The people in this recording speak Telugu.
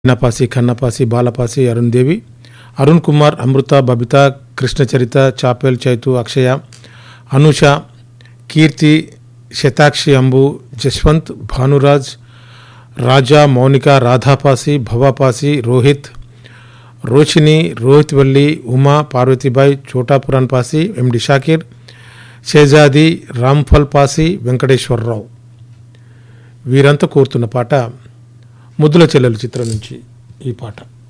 నపాసి ఖన్నపాసి బాలపాసి అరుణ్ దేవి అరుణ్ కుమార్ అమృత బబిత కృష్ణచరిత చాపెల్ చైతు అక్షయ అనూష కీర్తి శతాక్షి అంబు జశ్వంత్ భానురాజ్ రాజా మౌనిక రాధాపాసి భవాపాసి రోహిత్ రోషిని రోహిత్ వల్లి ఉమా పార్వతీబాయి చోటాపురాన్ పాసి ఎండి షాకీర్ షేజాది రాంఫల్ పాసి వెంకటేశ్వరరావు వీరంతా కోరుతున్న పాట ముద్దుల చెల్లెలు చిత్రం నుంచి ఈ పాట